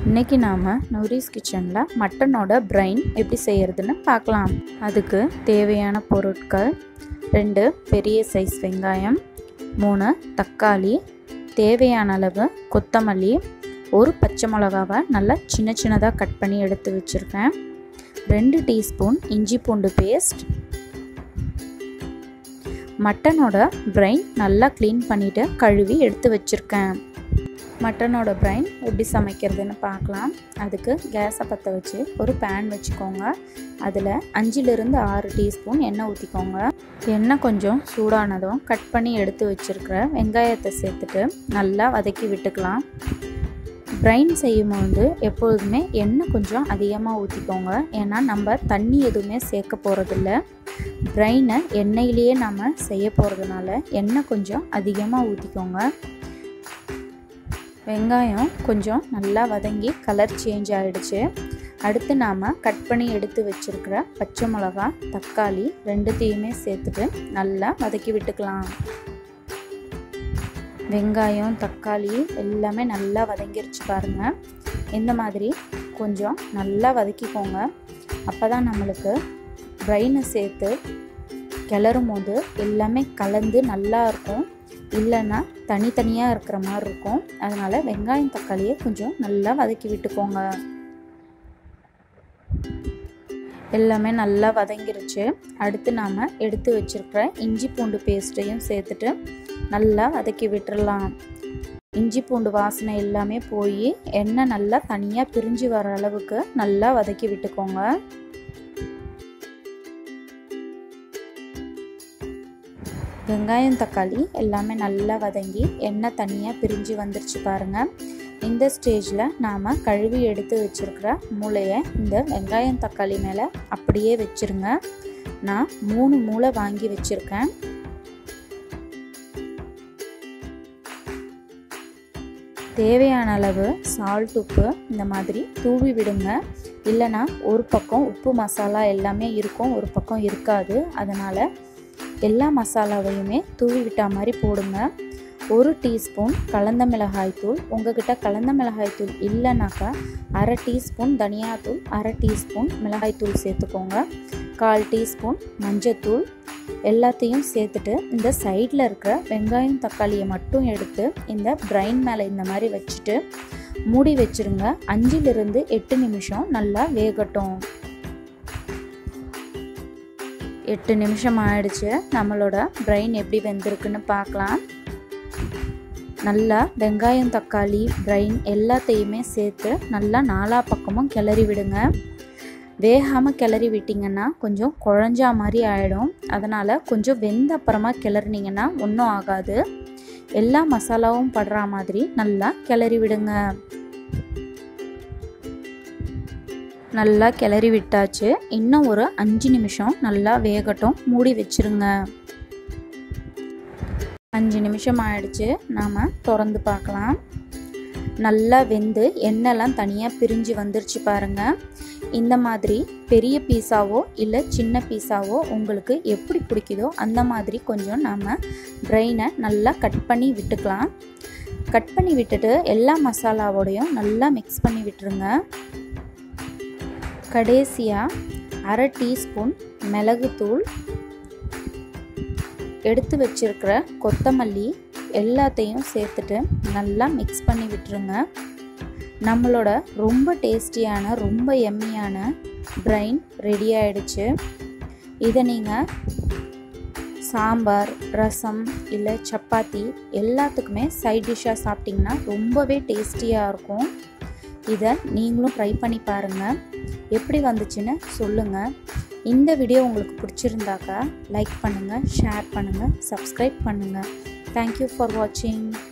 இன்றைக்கி நாம் நௌரீஸ் கிச்சனில் மட்டனோட பிரைன் எப்படி செய்கிறதுன்னு பார்க்கலாம் அதுக்கு தேவையான பொருட்கள் ரெண்டு பெரிய சைஸ் வெங்காயம் மூணு தக்காளி தேவையான அளவு கொத்தமல்லி ஒரு பச்சை மிளகாவை நல்லா சின்ன சின்னதாக கட் பண்ணி எடுத்து வச்சுருக்கேன் ரெண்டு டீஸ்பூன் இஞ்சி பூண்டு பேஸ்ட் மட்டனோட பிரைன் நல்லா க்ளீன் பண்ணிவிட்டு கழுவி எடுத்து வச்சுருக்கேன் மட்டனோட பிரைன் எப்படி சமைக்கிறதுன்னு பார்க்கலாம் அதுக்கு கேஸை பற்ற வச்சு ஒரு பேன் வச்சுக்கோங்க அதில் அஞ்சிலிருந்து ஆறு டீஸ்பூன் எண்ணெய் ஊற்றிக்கோங்க எண்ணெய் கொஞ்சம் சூடானதும் கட் பண்ணி எடுத்து வச்சுருக்கிற வெங்காயத்தை சேர்த்துட்டு நல்லா வதக்கி விட்டுக்கலாம் பிரைன் செய்யும்போது எப்பொழுதுமே எண்ணெய் கொஞ்சம் அதிகமாக ஊற்றிக்கோங்க ஏன்னா நம்ம தண்ணி எதுவுமே சேர்க்க போகிறதில்ல பிரைனை எண்ணெயிலேயே நம்ம செய்ய போகிறதுனால எண்ணெய் கொஞ்சம் அதிகமாக ஊற்றிக்கோங்க வெங்காயம் கொஞ்சம் நல்லா வதங்கி கலர் சேஞ்ச் ஆகிடுச்சு அடுத்து நாம் கட் பண்ணி எடுத்து வச்சுருக்கிற பச்சை மிளகா தக்காளி ரெண்டுத்தையுமே சேர்த்துட்டு நல்லா வதக்கி விட்டுக்கலாம் வெங்காயம் தக்காளி எல்லாமே நல்லா வதங்கிருச்சு பாருங்கள் இந்த மாதிரி கொஞ்சம் நல்லா வதக்கிக்கோங்க அப்போ தான் நம்மளுக்கு பிரைனை சேர்த்து கிளறும் போது எல்லாமே கலந்து நல்லா இருக்கும் இல்லைன்னா தனித்தனியாக இருக்கிற மாதிரி இருக்கும் அதனால் வெங்காயம் தக்காளியை கொஞ்சம் நல்லா வதக்கி விட்டுக்கோங்க எல்லாமே நல்லா வதங்கிருச்சு அடுத்து நாம் எடுத்து வச்சுருக்கிற இஞ்சி பூண்டு பேஸ்ட்டையும் சேர்த்துட்டு நல்லா வதக்கி விட்டுறலாம் இஞ்சி பூண்டு வாசனை எல்லாமே போய் எண்ணெய் நல்லா தனியாக பிரிஞ்சு வர அளவுக்கு நல்லா வதக்கி விட்டுக்கோங்க வெங்காயம் தக்காளி எல்லாமே நல்லா வதங்கி எண்ணெய் தனியாக பிரிஞ்சு வந்துருச்சு பாருங்கள் இந்த ஸ்டேஜில் நாம் கழுவி எடுத்து வச்சுருக்கிற மூளையை இந்த வெங்காயம் தக்காளி மேலே அப்படியே வச்சுருங்க நான் மூணு மூளை வாங்கி வச்சுருக்கேன் தேவையான அளவு சால்ட் உப்பு இந்த மாதிரி தூவி விடுங்க இல்லைனா ஒரு பக்கம் உப்பு மசாலா எல்லாமே இருக்கும் ஒரு பக்கம் இருக்காது அதனால் எல்லா மசாலாவையுமே தூவி விட்டா மாதிரி போடுங்க ஒரு டீஸ்பூன் கலந்த மிளகாய் தூள் உங்ககிட்ட கலந்த மிளகாய் தூள் இல்லைனாக்கா அரை டீஸ்பூன் தனியாத்தூள் அரை டீஸ்பூன் மிளகாய் தூள் சேர்த்துக்கோங்க கால் டீஸ்பூன் மஞ்சத்தூள் எல்லாத்தையும் சேர்த்துட்டு இந்த சைடில் இருக்கிற வெங்காயம் தக்காளியை மட்டும் எடுத்து இந்த பிரைன் மேலே இந்த மாதிரி வச்சுட்டு மூடி வச்சுருங்க அஞ்சிலிருந்து எட்டு நிமிஷம் நல்லா வேகட்டும் எட்டு நிமிஷம் ஆயிடுச்சு நம்மளோட பிரெயின் எப்படி வெந்திருக்குன்னு பார்க்கலாம் நல்லா வெங்காயம் தக்காளி பிரெயின் எல்லாத்தையுமே சேர்த்து நல்லா நாலா பக்கமும் கிளறி விடுங்க வேகாமல் கிளறி விட்டிங்கன்னா கொஞ்சம் குழஞ்சா மாதிரி ஆகிடும் அதனால் கொஞ்சம் வெந்த அப்புறமா கிளறினீங்கன்னா ஒன்றும் ஆகாது எல்லா மசாலாவும் படுற மாதிரி நல்லா கிளறி விடுங்க நல்லா கிளறி விட்டாச்சு இன்னும் ஒரு அஞ்சு நிமிஷம் நல்லா வேகட்டும் மூடி வச்சிருங்க அஞ்சு நிமிஷம் ஆயிடுச்சு நாம் திறந்து பார்க்கலாம் நல்லா வெந்து எண்ணெய்லாம் தனியாக பிரிஞ்சு வந்துருச்சு பாருங்கள் இந்த மாதிரி பெரிய பீஸாவோ இல்லை சின்ன பீஸாவோ உங்களுக்கு எப்படி பிடிக்குதோ அந்த மாதிரி கொஞ்சம் நாம் பிரெயினை நல்லா கட் பண்ணி விட்டுக்கலாம் கட் பண்ணி விட்டுட்டு எல்லா மசாலாவோடையும் நல்லா மிக்ஸ் பண்ணி விட்டுருங்க கடைசியாக அரை டீஸ்பூன் மிளகுத்தூள் எடுத்து வச்சிருக்கிற கொத்தமல்லி எல்லாத்தையும் சேர்த்துட்டு நல்லா மிக்ஸ் பண்ணி விட்டுருங்க நம்மளோட ரொம்ப டேஸ்டியான ரொம்ப எம்மியான பிரைன் ரெடி ஆயிடுச்சு இதை நீங்கள் சாம்பார் ரசம் இல்லை சப்பாத்தி எல்லாத்துக்குமே சைட் டிஷ்ஷாக சாப்பிட்டிங்கன்னா ரொம்பவே டேஸ்டியாக இருக்கும் இதை நீங்களும் ட்ரை பண்ணி பாருங்கள் எப்படி வந்துச்சுன்னு சொல்லுங்கள் இந்த வீடியோ உங்களுக்கு பிடிச்சிருந்தாக்கா லைக் பண்ணுங்கள் ஷேர் பண்ணுங்கள் சப்ஸ்கிரைப் பண்ணுங்கள் தேங்க்யூ ஃபார் வாட்சிங்